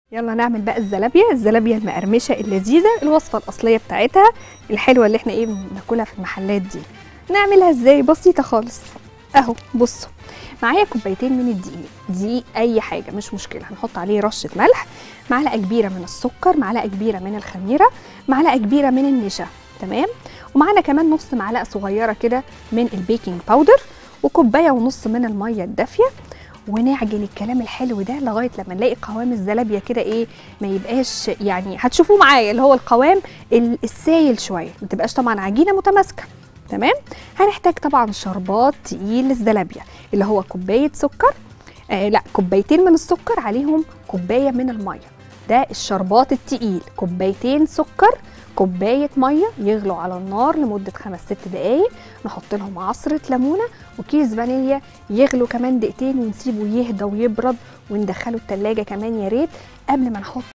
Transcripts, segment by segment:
يلا نعمل بقى الزلابيه الزلابيه المقرمشه اللذيذه الوصفه الاصليه بتاعتها الحلوه اللي احنا ايه بناكلها في المحلات دي نعملها ازاي بسيطه خالص اهو بصوا معايا كوبايتين من الدقيق دقيق اي حاجه مش مشكله هنحط عليه رشه ملح معلقه كبيره من السكر معلقه كبيره من الخميره معلقه كبيره من النشا تمام ومعانا كمان نص معلقه صغيره كده من البيكنج باودر وكوبايه ونص من الميه الدافيه ونعجن الكلام الحلو ده لغايه لما نلاقي قوام الزلابيه كده ايه ما يبقاش يعني هتشوفوه معايا اللي هو القوام ال- السايل شويه ما تبقاش طبعا عجينه متماسكه تمام هنحتاج طبعا شربات تقيل للزلابيه اللي هو كوبايه سكر آه لا كوبايتين من السكر عليهم كوبايه من الميه ده الشربات التقيل كوبايتين سكر كوبايه ميه يغلوا على النار لمده خمس ست دقايق نحط لهم عصره ليمونه وكيس فانيليا يغلوا كمان دقيقتين ونسيبه يهدى ويبرد وندخله التلاجة كمان يا ريت قبل ما نحط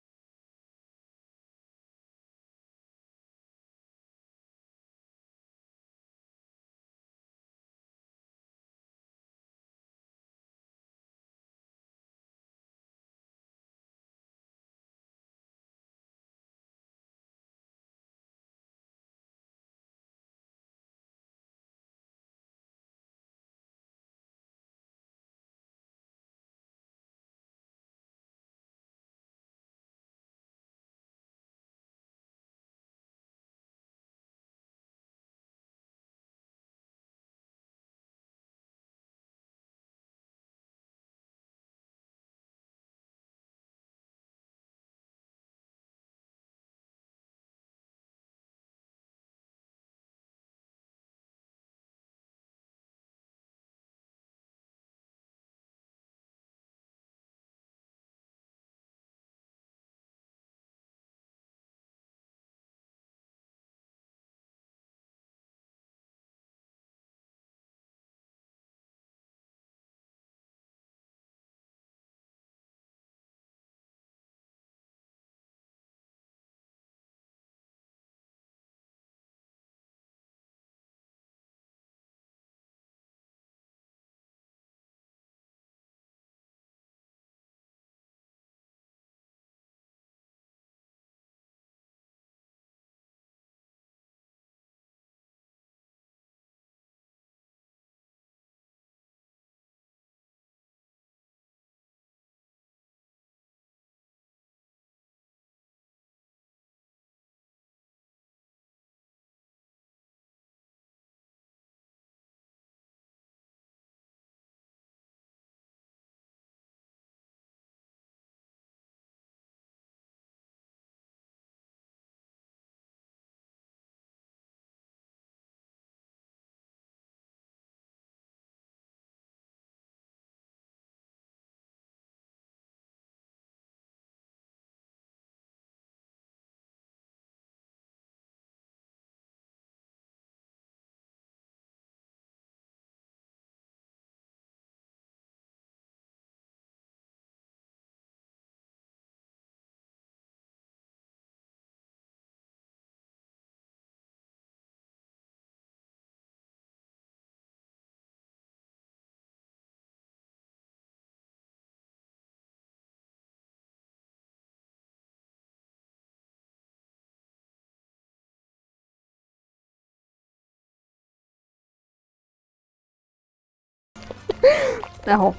اهو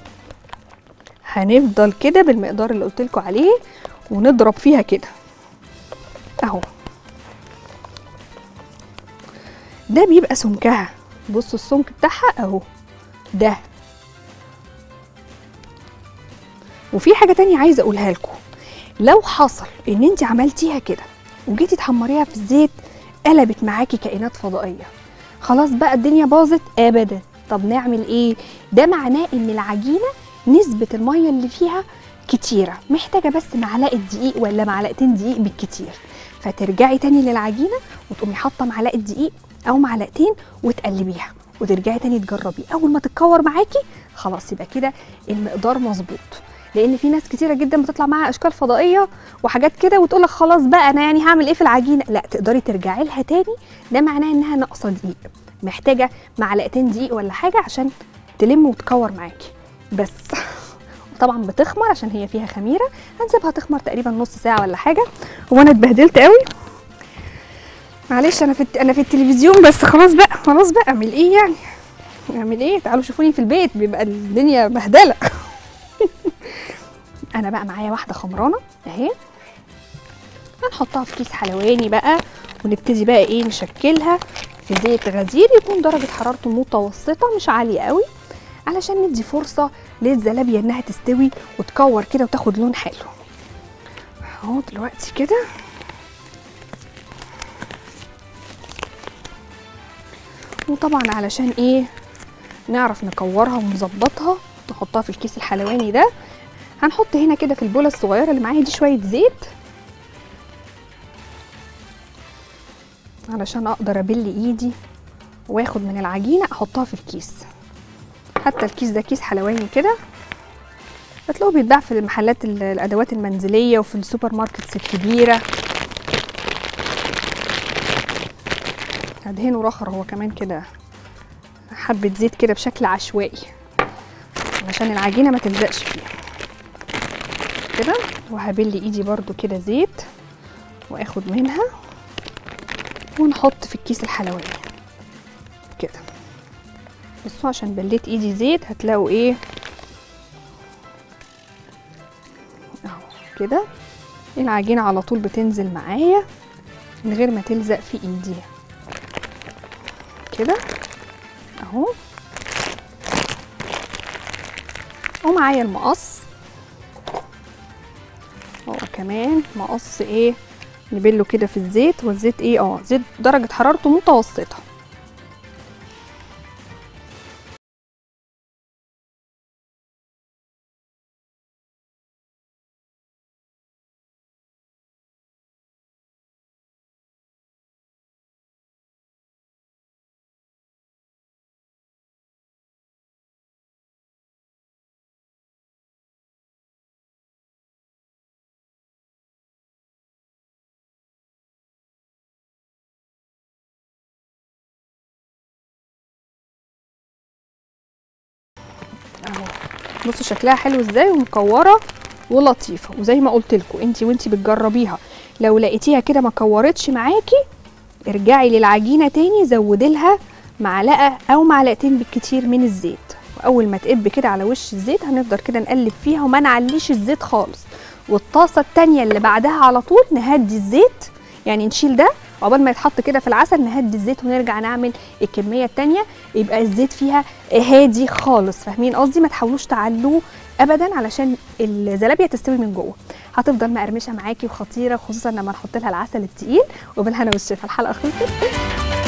هنفضل كده بالمقدار اللي قلت لكم عليه ونضرب فيها كده اهو ده بيبقى سمكها بصوا السمك بتاعها اهو ده وفي حاجه تانية عايزه اقولها لكم لو حصل ان انت عملتيها كده وجيتي تحمريها في الزيت قلبت معاكي كائنات فضائيه خلاص بقى الدنيا باظت ابدا طب نعمل ايه ده معناه ان العجينه نسبه الميه اللي فيها كتيره محتاجه بس معلقه دقيق ولا معلقتين دقيق بالكتير فترجعي تاني للعجينه وتقومي حاطه معلقه دقيق او معلقتين وتقلبيها وترجعي تاني تجربي اول ما تتكور معاكي خلاص يبقى كده المقدار مظبوط لان في ناس كتيره جدا بتطلع معاها اشكال فضائيه وحاجات كده وتقول لك خلاص بقى انا يعني هعمل ايه في العجينه لا تقدري ترجعي لها تاني ده معناه انها ناقصه دقيق محتاجه معلقتين دقيق ولا حاجه عشان تلم وتكور معاكي بس طبعا بتخمر عشان هي فيها خميره هنسيبها تخمر تقريبا نص ساعه ولا حاجه هو انا اتبهدلت قوي معلش انا في الت- انا في التلفزيون بس خلاص بقى خلاص بقى اعمل ايه يعني اعمل ايه تعالوا شوفوني في البيت بيبقى الدنيا بهدله انا بقى معايا واحده خمرانه اهي هنحطها في كيس حلواني بقى ونبتدي بقى ايه نشكلها في زيت غزير يكون درجه حرارته متوسطه مش عاليه قوي علشان ندي فرصه للزلابيه انها تستوي وتكور كده وتاخد لون حلو اهو دلوقتي كده وطبعا علشان ايه نعرف نكورها ونظبطها نحطها في الكيس الحلواني ده هنحط هنا كده في البوله الصغيره اللي معايا دي شويه زيت علشان اقدر ابل ايدي واخد من العجينه احطها في الكيس حتى الكيس ده كيس حلواني كده هتلاقوه بيتباع في المحلات ال- الادوات المنزليه وفي السوبر ماركتس الكبيره هدهنه رخر هو كمان كده حبه زيت كده بشكل عشوائي علشان العجينه ما تلزقش فيه كده وهبل ايدي برضو كده زيت واخد منها ونحط في الكيس الحلواني كده بصوا عشان بليت ايدي زيت هتلاقوا ايه اهو كده العجينة على طول بتنزل معايا من غير ما تلزق في ايدي كده اهو ومعايا المقص هو كمان مقص ايه نبله كده في الزيت والزيت ايه اه زيت درجة حرارته متوسطة اهو بصوا شكلها حلو ازاي ومكوره ولطيفه وزي ما قلت لكم انت وانت بتجربيها لو لقيتيها كده ما كورتش معاكي ارجعي للعجينه تاني زودي لها معلقه او معلقتين بالكتير من الزيت واول ما تقب كده على وش الزيت هنفضل كده نقلب فيها وما نعليش الزيت خالص والطاسه التانيه اللي بعدها على طول نهدي الزيت يعني نشيل ده وعقبال ما يتحط كده في العسل نهدي الزيت ونرجع نعمل الكميه التانيه يبقى الزيت فيها هادي خالص فاهمين قصدي ما تحاولوش تعلوه ابدا علشان الزلابيه تستوي من جوه هتفضل مقرمشه معاكي وخطيره خصوصا لما نحط لها العسل التقيل وبالهنا والشفا الحلقه خلصت